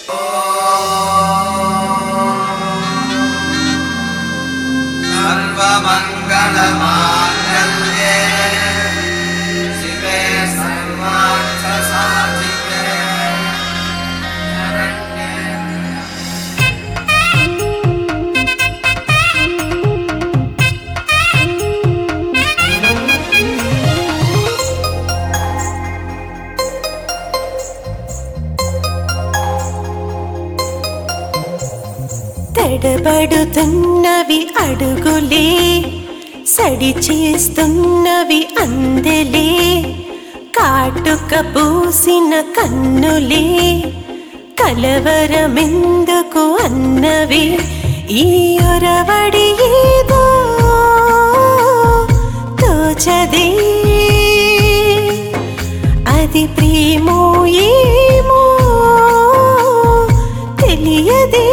सर्वमङ्गलमाङ्गल्ये शिवे सर्वार्थसाधिके शरण्ये తడబడుతున్నవి అడుగులే సడి చేస్తున్నవి అందలే కాటుక పూసిన కన్నులే కలవరమెందుకు అన్నవి ఈ ఒరవడి ఏదో తోచదే అది ప్రేమో ఏమో తెలియదే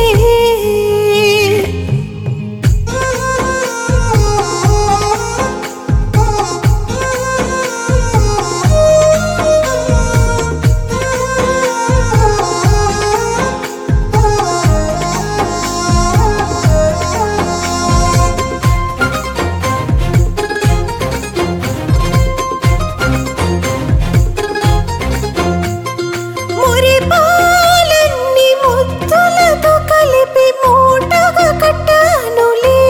మురిపాలన్ని ముద్దులతో కలిపి మూటగా కట్టానులే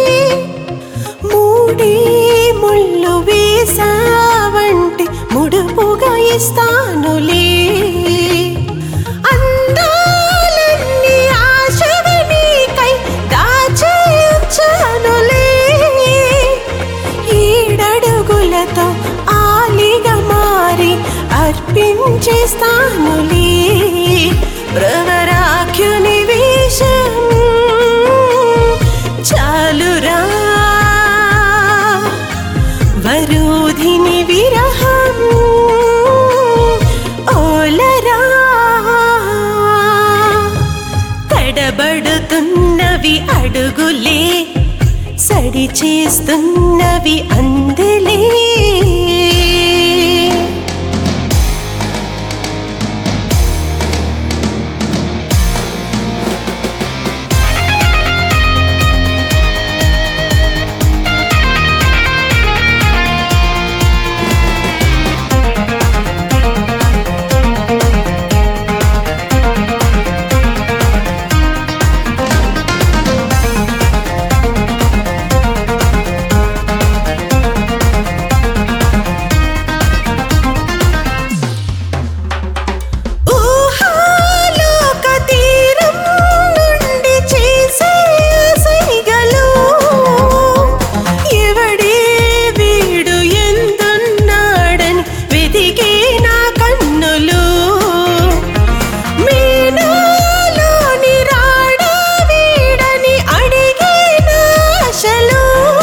మూడే ముళ్ళు వేసావంటే ముడుపుగా ఇస్తానులే అందాలన్నీ ఆశవి నీకై దాచేయచ్చానులే ఏడడుగులతో ఆలిగా మారి అర్పించేస్తానులే ప్రవరాఖ్యుని వేషం చాలురా వరూధిని విరహం ఓలరా తడబడుతున్నవి అడుగులే సడి చేస్తున్నవి అందలే ఊహాలోక తీరం నుండి చేసే సైగలు ఎవడే వీడు ఎందున్నాడని వెతికే నా కన్నులు మీనాలోని రాడా వీడని అడిగే నా ఆశలు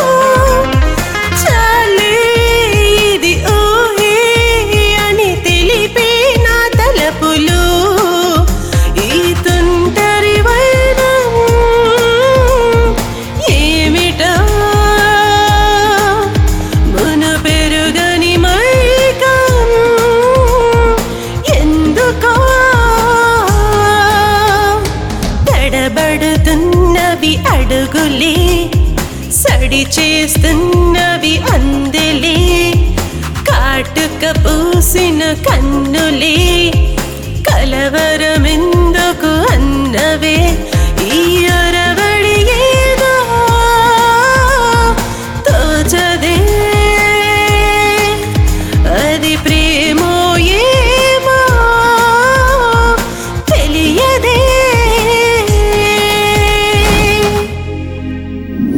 చాలే ఇది ఊహే అని తెలిపే నా తలపులు ఈ తుంటరి వైనం ఏమిటో మును పెరుగని మైకం ఎందుకో తడబడుతున్నవి అడుగులే సడి చేస్తున్నవి అందలే కాటుక పూసిన కన్నులే కలవరమెందుకు అన్నవే ఈ అరవడి ఏదో తోచదే అది ప్రే